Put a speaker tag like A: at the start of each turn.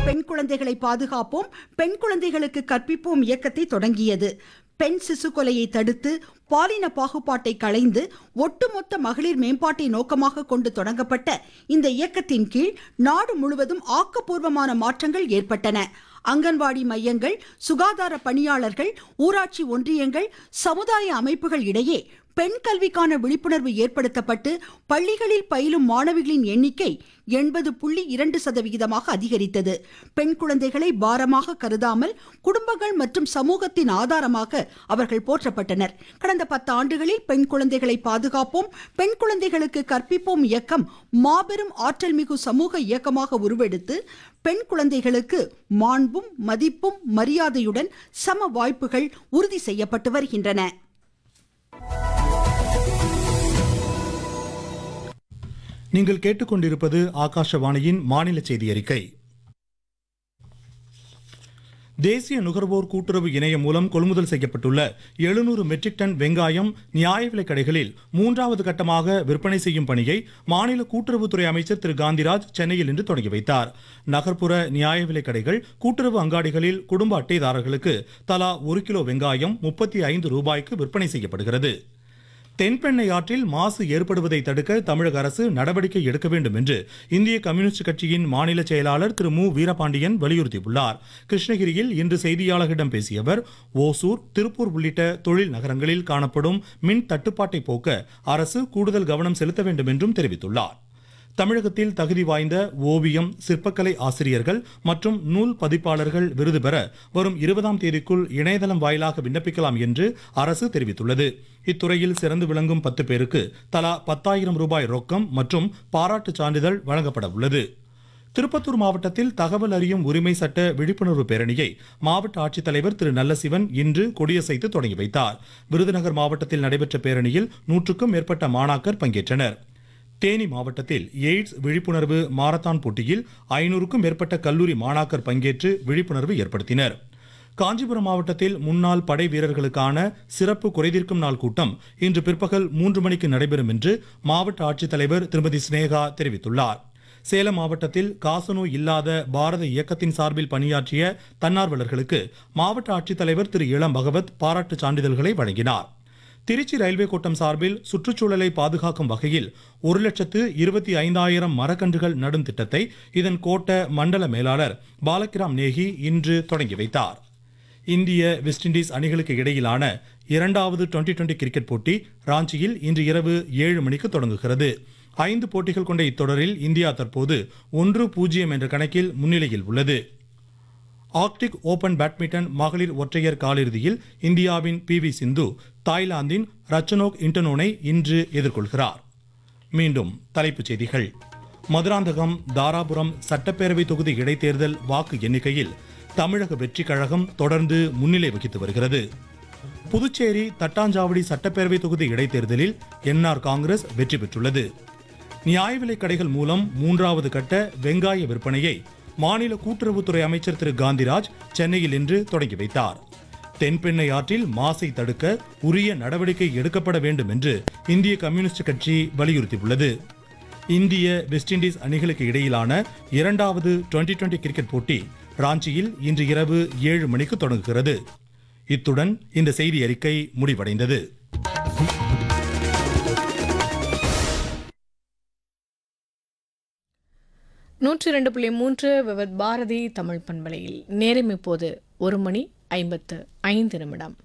A: பெண் குழந்தைகளை பாதுகாப்போம் பெண் குழந்தைகளுக்கு கற்பிப்போம் இயக்கத்தை தொடங்கியது பெண் சிசு கொலையை தடுத்து பாலின பாகுபாட்டை களைந்து ஒட்டுமொத்த மகளிர் மேம்பாட்டை நோக்கமாக கொண்டு தொடங்கப்பட்ட இந்த இயக்கத்தின் கீழ் நாடு முழுவதும் ஆக்கப்பூர்வமான மாற்றங்கள் ஏற்பட்டன அங்கன்வாடி மையங்கள் சுகாதார பணியாளர்கள் ஊராட்சி ஒன்றியங்கள் சமுதாய அமைப்புகள் இடையே பெண் கல்விக்கான விழிப்புணர்வு ஏற்படுத்தப்பட்டு பள்ளிகளில் பயிலும் மாணவிகளின் எண்ணிக்கை எண்பது புள்ளி இரண்டு சதவிகிதமாக அதிகரித்தது பெண் குழந்தைகளை பாரமாக கருதாமல் குடும்பங்கள் மற்றும் சமூகத்தின் ஆதாரமாக அவர்கள் போற்றப்பட்டனர் கடந்த பத்து ஆண்டுகளில் பெண் குழந்தைகளை பாதுகாப்போம் பெண் குழந்தைகளுக்கு கற்பிப்போம் இயக்கம் மாபெரும் ஆற்றல் மிகு சமூக இயக்கமாக உருவெடுத்து பெண் குழந்தைகளுக்கு மாண்பும் மதிப்பும் மரியாதையுடன் சம வாய்ப்புகள் உறுதி செய்யப்பட்டு வருகின்றன
B: நீங்கள் கேட்டுக்கொண்டிருப்பது ஆகாஷவாணியின் மாநில செய்தி அறிக்கை தேசிய நுகர்வோர் கூட்டுறவு இணையம் மூலம் கொள்முதல் செய்யப்பட்டுள்ள எழுநூறு மெட்ரிக் டன் வெங்காயம் நியாய விலைக் கடைகளில் மூன்றாவது கட்டமாக விற்பனை செய்யும் பணியை மாநில கூட்டுறவுத்துறை அமைச்சர் திரு காந்திராஜ் சென்னையில் இன்று தொடங்கி வைத்தார் நகர்ப்புற நியாய விலைக் கடைகள் கூட்டுறவு அங்காடிகளில் குடும்ப அட்டைதாரர்களுக்கு தலா ஒரு கிலோ வெங்காயம் முப்பத்தி ஐந்து ரூபாய்க்கு விற்பனை செய்யப்படுகிறது தென்பெண்ணை ஆற்றில் மாசு ஏற்படுவதை தடுக்க தமிழக அரசு நடவடிக்கை எடுக்க வேண்டும் என்று இந்திய கம்யூனிஸ்ட் கட்சியின் மாநில செயலாளர் திரு மு வீரபாண்டியன் வலியுறுத்தியுள்ளார் கிருஷ்ணகிரியில் இன்று செய்தியாளர்களிடம் பேசிய அவர் ஓசூர் திருப்பூர் உள்ளிட்ட தொழில் நகரங்களில் காணப்படும் மின் தட்டுப்பாட்டை போக்க அரசு கூடுதல் கவனம் செலுத்த வேண்டும் என்றும் தெரிவித்துள்ளார் தமிழகத்தில் தகுதி வாய்ந்த ஓவியம் சிற்பக்கலை ஆசிரியர்கள் மற்றும் நூல் பதிப்பாளர்கள் விருது பெற வரும் இருபதாம் தேதிக்குள் இணையதளம் வாயிலாக விண்ணப்பிக்கலாம் என்று அரசு தெரிவித்துள்ளது இத்துறையில் சிறந்து விளங்கும் பத்து பேருக்கு தலா பத்தாயிரம் ரூபாய் ரொக்கம் மற்றும் பாராட்டுச் சான்றிதழ் வழங்கப்பட உள்ளது திருப்பத்தூர் மாவட்டத்தில் தகவல் அறியும் உரிமை சட்ட விழிப்புணர்வு பேரணியை மாவட்ட ஆட்சித்தலைவர் திரு நல்லசிவன் இன்று கொடியசைத்து தொடங்கி வைத்தார் விருதுநகர் மாவட்டத்தில் நடைபெற்ற பேரணியில் நூற்றுக்கும் மேற்பட்ட மாணாக்கர் பங்கேற்றனர் தேனி மாவட்டத்தில் எய்ட்ஸ் விழிப்புணர்வு மாரத்தான் போட்டியில் ஐநூறுக்கும் மேற்பட்ட கல்லூரி மாணாக்கர் பங்கேற்று விழிப்புணர்வு ஏற்படுத்தினர் காஞ்சிபுரம் மாவட்டத்தில் முன்னாள் படை வீரர்களுக்கான சிறப்பு குறைதீர்க்கும் நாள் கூட்டம் இன்று பிற்பகல் மூன்று மணிக்கு நடைபெறும் என்று மாவட்ட ஆட்சித்தலைவர் திருமதி சினேகா தெரிவித்துள்ளார் சேலம் மாவட்டத்தில் காசநோய் இல்லாத பாரத இயக்கத்தின் சார்பில் பணியாற்றிய தன்னார்வலர்களுக்கு மாவட்ட ஆட்சித்தலைவர் திரு இளம் பகவத் பாராட்டுச் சான்றிதழ்களை வழங்கினார் திருச்சி ரயில்வே கோட்டம் சார்பில் சுற்றுச்சூழலை பாதுகாக்கும் வகையில் ஒரு லட்சத்து இருபத்தி ஐந்தாயிரம் மரக்கன்றுகள் நடும் திட்டத்தை இதன் கோட்ட மண்டல மேலாளர் பாலகிராம் நேகி இன்று தொடங்கி வைத்தார் இந்திய வெஸ்ட் இண்டீஸ் அணிகளுக்கு இடையிலான இரண்டாவது டுவெண்டி டுவெண்டி கிரிக்கெட் போட்டி ராஞ்சியில் இன்று இரவு ஏழு மணிக்கு தொடங்குகிறது ஐந்து போட்டிகள் கொண்ட இத்தொடரில் இந்தியா தற்போது ஒன்று பூஜ்ஜியம் என்ற கணக்கில் முன்னிலையில் உள்ளது ஆர்க்டிக் ஓபன் பேட்மிண்டன் மகளிர் ஒற்றையர் காலிறுதியில் இந்தியாவின் பி வி சிந்து தாய்லாந்தின் ரச்சனோக் இன்டனோனை இன்று எதிர்கொள்கிறார் மீண்டும் தலைப்புச் செய்திகள் மதுராந்தகம் தாராபுரம் சட்டப்பேரவை தொகுதி இடைத்தேர்தல் வாக்கு எண்ணிக்கையில் தமிழக வெற்றிக் கழகம் தொடர்ந்து முன்னிலை வகித்து வருகிறது புதுச்சேரி தட்டாஞ்சாவடி சட்டப்பேரவை தொகுதி இடைத்தேர்தலில் என்ஆர் காங்கிரஸ் வெற்றி பெற்றுள்ளது நியாய விலைக் கடைகள் மூலம் மூன்றாவது கட்ட வெங்காய விற்பனையை மாநில கூட்டுறவுத்துறை அமைச்சர் திரு காந்திராஜ் சென்னையில் இன்று தொடங்கி வைத்தார் தென்பெண்ணை ஆற்றில் மாசை தடுக்க உரிய நடவடிக்கை எடுக்கப்பட வேண்டும் என்று இந்திய கம்யூனிஸ்ட் கட்சி வலியுறுத்தியுள்ளது இந்திய வெஸ்ட் இண்டீஸ் அணிகளுக்கு இடையிலான இரண்டாவது டுவெண்டி டுவெண்டி கிரிக்கெட் போட்டி ராஞ்சியில் இன்று இரவு ஏழு மணிக்கு தொடங்குகிறது இத்துடன் இந்த செய்தி அறிக்கை முடிவடைந்தது
C: நூற்றி இரண்டு புள்ளி மூன்று விவத் பாரதி தமிழ் பண்பலையில் நேரம் இப்போது ஒரு மணி ஐம்பத்து ஐந்து நிமிடம்